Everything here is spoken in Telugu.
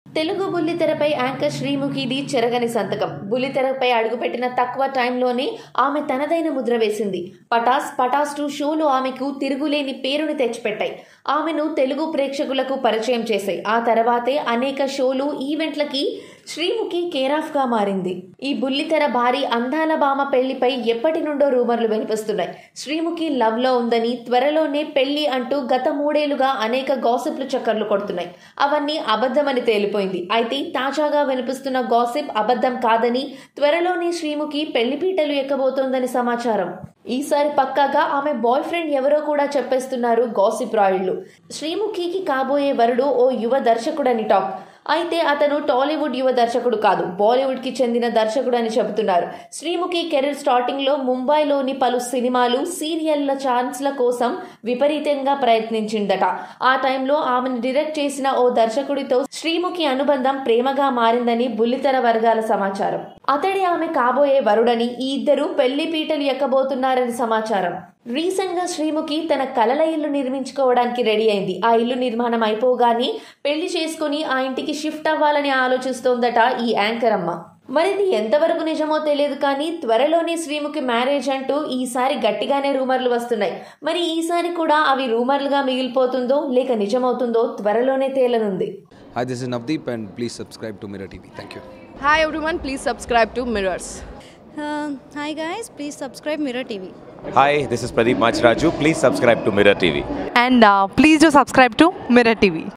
తెలుగు బుల్లితెరపై యాంకర్ శ్రీముఖిది చెరగని సంతకం బుల్లితెరపై అడుగుపెట్టిన తక్కువ టైంలోనే ఆమె తనదైన ముద్ర వేసింది పటాస్ పటాస్ టూ షోలు ఆమెకు తిరుగులేని పేరుని తెచ్చిపెట్టాయి ఆమెను తెలుగు ప్రేక్షకులకు పరిచయం చేశాయి ఆ తర్వాతే అనేక షోలు ఈవెంట్లకి శ్రీముఖి కేరాఫ్ గా మారింది ఈ బుల్లితెర భారీ అందాల భామ పెళ్లిపై ఎప్పటి నుండో రూమర్లు వినిపిస్తున్నాయి శ్రీముఖి లవ్ లో ఉందని త్వరలోనే పెళ్లి అంటూ గత మూడేళ్లుగా అనేక గాసిప్లు చక్కర్లు కొడుతున్నాయి అవన్నీ అబద్ధమని తేలిపోయింది అయితే తాజాగా వినిపిస్తున్న గాసిప్ అబద్ధం కాదని త్వరలోనే శ్రీముఖి పెళ్లిపీటలు ఎక్కబోతోందని సమాచారం ఈసారి పక్కాగా ఆమె బాయ్ ఫ్రెండ్ ఎవరో కూడా చెప్పేస్తున్నారు గాసిప్ రాయుళ్లు శ్రీముఖికి కాబోయే వరుడు ఓ యువ దర్శకుడని టాక్ అయితే అతను టాలీవుడ్ యువ దర్శకుడు కాదు బాలీవుడ్ కి చెందిన దర్శకుడు అని చెబుతున్నారు శ్రీముఖి కెరీర్ స్టార్టింగ్ లో ముంబైలోని పలు సినిమాలు సీరియళ్ల ఛాన్స్ల కోసం విపరీతంగా ప్రయత్నించిందట ఆ టైంలో ఆమెను డైరెక్ట్ చేసిన ఓ దర్శకుడితో శ్రీముఖి అనుబంధం ప్రేమగా మారిందని బుల్లితెర వర్గాల సమాచారం అతడి ఆమె కాబోయే వరుడని ఈ ఇద్దరు పెళ్లి పీటలు ఎక్కబోతున్నారని సమాచారం రీసెంట్ గా శ్రీముఖి తన కలల ఇల్లు నిర్మించుకోవడానికి రెడీ అయింది ఆ ఇల్లు నిర్మాణం అయిపోగానే పెళ్లి చేసుకుని ఆ ఇంటికి షిఫ్ట్ అవ్వాలని ఆలోచిస్తోందట ఈ యాంకర్ అమ్మ మరి ఇది ఎంతవరకు నిజమో తెలియదు కానీ త్వరలోనే శ్రీముఖి మ్యారేజ్ అంటూ ఈసారి గట్టిగానే రూమర్లు వస్తున్నాయి మరి ఈసారి కూడా అవి రూమర్లుగా మిగిలిపోతుందో లేక నిజమవుతుందో త్వరలోనే తేలనుంది Hi, this is Navdeep, and please subscribe to Mirror TV. Thank you. Hi everyone, please subscribe to Mirrors. Uh, hi guys, please subscribe Mirror TV. Hi, this is Pradeep Machraju. Please subscribe to Mirror TV. and uh, please do subscribe to Mirror TV.